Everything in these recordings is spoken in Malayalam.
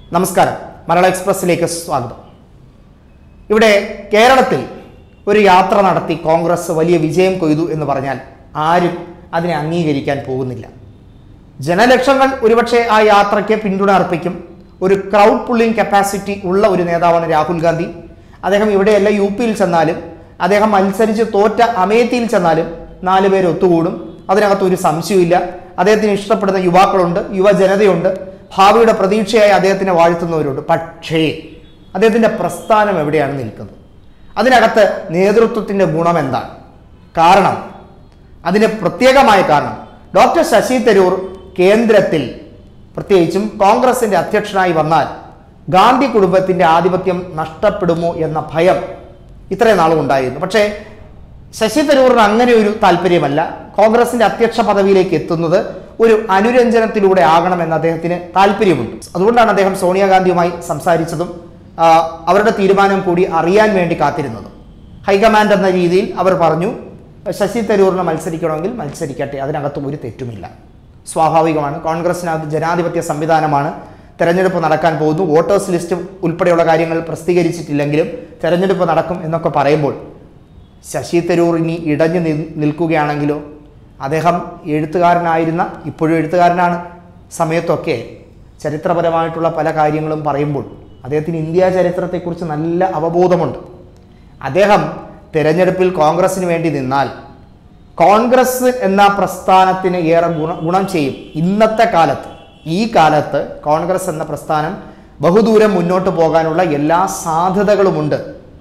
നമസ്കാരം മലയാള എക്സ്പ്രസിലേക്ക് സ്വാഗതം ഇവിടെ കേരളത്തിൽ ഒരു യാത്ര നടത്തി കോൺഗ്രസ് വലിയ വിജയം കൊയ്തു എന്ന് പറഞ്ഞാൽ ആരും അതിനെ അംഗീകരിക്കാൻ പോകുന്നില്ല ജനലക്ഷങ്ങൾ ഒരുപക്ഷെ ആ യാത്രയ്ക്ക് പിന്തുണ അർപ്പിക്കും ഒരു ക്രൗഡ് പുള്ളിംഗ് കപ്പാസിറ്റി ഉള്ള ഒരു നേതാവാണ് രാഹുൽ ഗാന്ധി അദ്ദേഹം ഇവിടെയല്ല യു പിയിൽ ചെന്നാലും അദ്ദേഹം മത്സരിച്ച് തോറ്റ അമേത്തിയിൽ ചെന്നാലും നാല് പേര് ഒത്തുകൂടും അതിനകത്ത് ഒരു സംശയമില്ല അദ്ദേഹത്തിന് ഇഷ്ടപ്പെടുന്ന യുവാക്കളുണ്ട് യുവജനതയുണ്ട് ഭാവിയുടെ പ്രതീക്ഷയായി അദ്ദേഹത്തിനെ വാഴ്ത്തുന്നവരുണ്ട് പക്ഷേ അദ്ദേഹത്തിൻ്റെ പ്രസ്ഥാനം എവിടെയാണ് നിൽക്കുന്നത് അതിനകത്ത് നേതൃത്വത്തിൻ്റെ ഗുണം എന്താണ് കാരണം അതിന് പ്രത്യേകമായ കാരണം ഡോക്ടർ ശശി തരൂർ കേന്ദ്രത്തിൽ പ്രത്യേകിച്ചും കോൺഗ്രസിന്റെ അധ്യക്ഷനായി വന്നാൽ ഗാന്ധി കുടുംബത്തിന്റെ ആധിപത്യം നഷ്ടപ്പെടുമോ എന്ന ഭയം ഇത്രയും നാളും ഉണ്ടായിരുന്നു പക്ഷേ ശശി തരൂറിന് അങ്ങനെ ഒരു താല്പര്യമല്ല കോൺഗ്രസിന്റെ അധ്യക്ഷ പദവിയിലേക്ക് എത്തുന്നത് ഒരു അനുരഞ്ജനത്തിലൂടെ ആകണമെന്ന് അദ്ദേഹത്തിന് താല്പര്യമുണ്ട് അതുകൊണ്ടാണ് അദ്ദേഹം സോണിയാഗാന്ധിയുമായി സംസാരിച്ചതും ആ, അവരുടെ തീരുമാനം കൂടി അറിയാൻ വേണ്ടി കാത്തിരുന്നതും ഹൈക്കമാൻഡ് എന്ന രീതിയിൽ അവർ പറഞ്ഞു ശശി തരൂറിന് മത്സരിക്കണമെങ്കിൽ മത്സരിക്കട്ടെ അതിനകത്തും ഒരു തെറ്റുമില്ല സ്വാഭാവികമാണ് കോൺഗ്രസിനകത്ത് ജനാധിപത്യ സംവിധാനമാണ് തെരഞ്ഞെടുപ്പ് നടക്കാൻ പോകുന്നു വോട്ടേഴ്സ് ലിസ്റ്റ് ഉൾപ്പെടെയുള്ള കാര്യങ്ങൾ പ്രസിദ്ധീകരിച്ചിട്ടില്ലെങ്കിലും തെരഞ്ഞെടുപ്പ് നടക്കും എന്നൊക്കെ പറയുമ്പോൾ ശശി തരൂർ ഇനി ഇടഞ്ഞു നിൽ- നിൽക്കുകയാണെങ്കിലോ അദ്ദേഹം എഴുത്തുകാരനായിരുന്ന ഇപ്പോഴും എഴുത്തുകാരനാണ് സമയത്തൊക്കെ ചരിത്രപരമായിട്ടുള്ള പല കാര്യങ്ങളും പറയുമ്പോൾ അദ്ദേഹത്തിന് ഇന്ത്യ ചരിത്രത്തെക്കുറിച്ച് നല്ല അവബോധമുണ്ട് അദ്ദേഹം തിരഞ്ഞെടുപ്പിൽ കോൺഗ്രസിന് വേണ്ടി നിന്നാൽ കോൺഗ്രസ് എന്ന പ്രസ്ഥാനത്തിന് ഏറെ ഗുണ ഗുണം ചെയ്യും ഇന്നത്തെ കാലത്ത് ഈ കാലത്ത് കോൺഗ്രസ് എന്ന പ്രസ്ഥാനം ബഹുദൂരം മുന്നോട്ട് പോകാനുള്ള എല്ലാ സാധ്യതകളുമുണ്ട്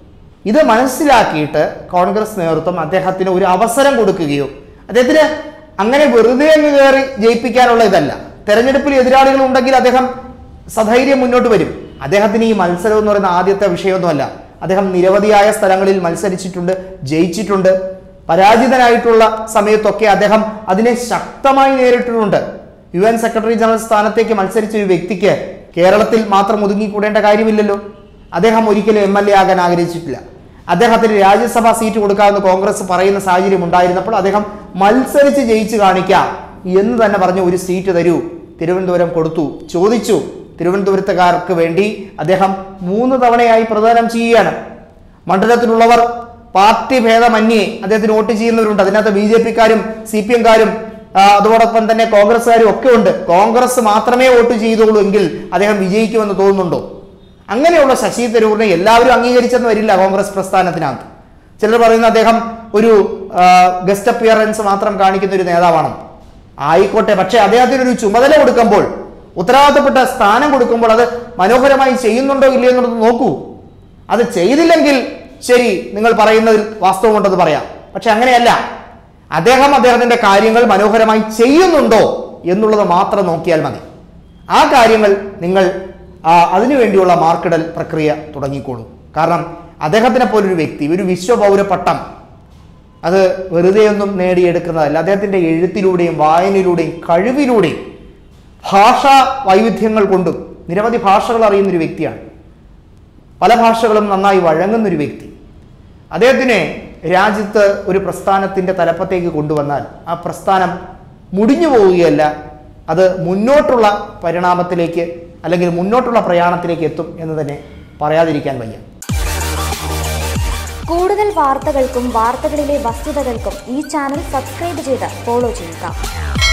ഇത് മനസ്സിലാക്കിയിട്ട് കോൺഗ്രസ് നേതൃത്വം അദ്ദേഹത്തിന് ഒരു അവസരം കൊടുക്കുകയോ അദ്ദേഹത്തിന് അങ്ങനെ വെറുതെ അങ്ങ് കയറി ജയിപ്പിക്കാനുള്ള ഇതല്ല തെരഞ്ഞെടുപ്പിൽ എതിരാളികൾ ഉണ്ടെങ്കിൽ അദ്ദേഹം സധൈര്യം മുന്നോട്ട് വരും അദ്ദേഹത്തിന് ഈ മത്സരം എന്ന് പറയുന്ന ആദ്യത്തെ വിഷയമൊന്നുമല്ല അദ്ദേഹം നിരവധിയായ സ്ഥലങ്ങളിൽ മത്സരിച്ചിട്ടുണ്ട് ജയിച്ചിട്ടുണ്ട് പരാജിതനായിട്ടുള്ള സമയത്തൊക്കെ അദ്ദേഹം അതിനെ ശക്തമായി നേരിട്ടിട്ടുണ്ട് യു എൻ സെക്രട്ടറി ജനറൽ സ്ഥാനത്തേക്ക് മത്സരിച്ച ഒരു വ്യക്തിക്ക് കേരളത്തിൽ മാത്രം ഒതുങ്ങിക്കൂടേണ്ട കാര്യമില്ലല്ലോ അദ്ദേഹം ഒരിക്കലും എം എൽ എ ആകാൻ ആഗ്രഹിച്ചിട്ടില്ല അദ്ദേഹത്തിന് രാജ്യസഭാ സീറ്റ് കൊടുക്കാമെന്ന് കോൺഗ്രസ് പറയുന്ന സാഹചര്യം ഉണ്ടായിരുന്നപ്പോൾ അദ്ദേഹം മത്സരിച്ച് ജയിച്ചു കാണിക്കാം എന്ന് തന്നെ പറഞ്ഞ് ഒരു സീറ്റ് തരൂ തിരുവനന്തപുരം കൊടുത്തു ചോദിച്ചു തിരുവനന്തപുരത്തുകാർക്ക് വേണ്ടി അദ്ദേഹം മൂന്ന് തവണയായി പ്രദാനം ചെയ്യുകയാണ് മണ്ഡലത്തിലുള്ളവർ പാർട്ടി ഭേദമന്യേ അദ്ദേഹത്തിന് വോട്ട് ചെയ്യുന്നവരുണ്ട് അതിനകത്ത് ബി ജെ പിക്കാരും സി പി എംകാരും അതോടൊപ്പം തന്നെ കോൺഗ്രസ്സുകാരും ഒക്കെ ഉണ്ട് കോൺഗ്രസ് മാത്രമേ വോട്ട് ചെയ്തോളൂ എങ്കിൽ അദ്ദേഹം വിജയിക്കുമെന്ന് തോന്നുന്നുണ്ടോ അങ്ങനെയുള്ള ശശി തരൂരിനെ എല്ലാവരും അംഗീകരിച്ചെന്ന് വരില്ല കോൺഗ്രസ് പ്രസ്ഥാനത്തിനകത്ത് ചിലർ പറയുന്ന അദ്ദേഹം ഒരു ഗസ്റ്റ് അപ്പിയറൻസ് മാത്രം കാണിക്കുന്ന ഒരു നേതാവാണ് ആയിക്കോട്ടെ പക്ഷേ അദ്ദേഹത്തിന് ഒരു ചുമതല കൊടുക്കുമ്പോൾ ഉത്തരവാദിത്തപ്പെട്ട സ്ഥാനം കൊടുക്കുമ്പോൾ അത് മനോഹരമായി ചെയ്യുന്നുണ്ടോ ഇല്ലയോ എന്നുള്ളത് നോക്കൂ അത് ചെയ്തില്ലെങ്കിൽ ശരി നിങ്ങൾ പറയുന്നതിൽ വാസ്തവമുണ്ടെന്ന് പറയാം പക്ഷെ അങ്ങനെയല്ല അദ്ദേഹം അദ്ദേഹത്തിന്റെ കാര്യങ്ങൾ മനോഹരമായി ചെയ്യുന്നുണ്ടോ എന്നുള്ളത് മാത്രം നോക്കിയാൽ മതി ആ കാര്യങ്ങൾ നിങ്ങൾ ആ, അതിനുവേണ്ടിയുള്ള മാർക്കിടൽ പ്രക്രിയ തുടങ്ങിക്കോളൂ കാരണം അദ്ദേഹത്തിനെ പോലൊരു വ്യക്തി ഒരു വിശ്വപൗര പട്ടം അത് വെറുതെയൊന്നും നേടിയെടുക്കുന്നതല്ല അദ്ദേഹത്തിൻ്റെ എഴുത്തിലൂടെയും വായനയിലൂടെയും കഴിവിലൂടെയും ഭാഷാ വൈവിധ്യങ്ങൾ കൊണ്ടും നിരവധി ഭാഷകൾ അറിയുന്ന ഒരു വ്യക്തിയാണ് പല ഭാഷകളും നന്നായി വഴങ്ങുന്ന ഒരു വ്യക്തി അദ്ദേഹത്തിനെ രാജ്യത്ത് ഒരു പ്രസ്ഥാനത്തിൻ്റെ തലപ്പത്തേക്ക് കൊണ്ടുവന്നാൽ ആ പ്രസ്ഥാനം മുടിഞ്ഞു പോവുകയല്ല അത് മുന്നോട്ടുള്ള പരിണാമത്തിലേക്ക് അല്ലെങ്കിൽ മുന്നോട്ടുള്ള പ്രയാണത്തിലേക്ക് എത്തും എന്ന് തന്നെ പറയാതിരിക്കാൻ വയ്യ കൂടുതൽ വാർത്തകൾക്കും വാർത്തകളിലെ വസ്തുതകൾക്കും ഈ ചാനൽ സബ്സ്ക്രൈബ് ചെയ്ത് ഫോളോ ചെയ്യുക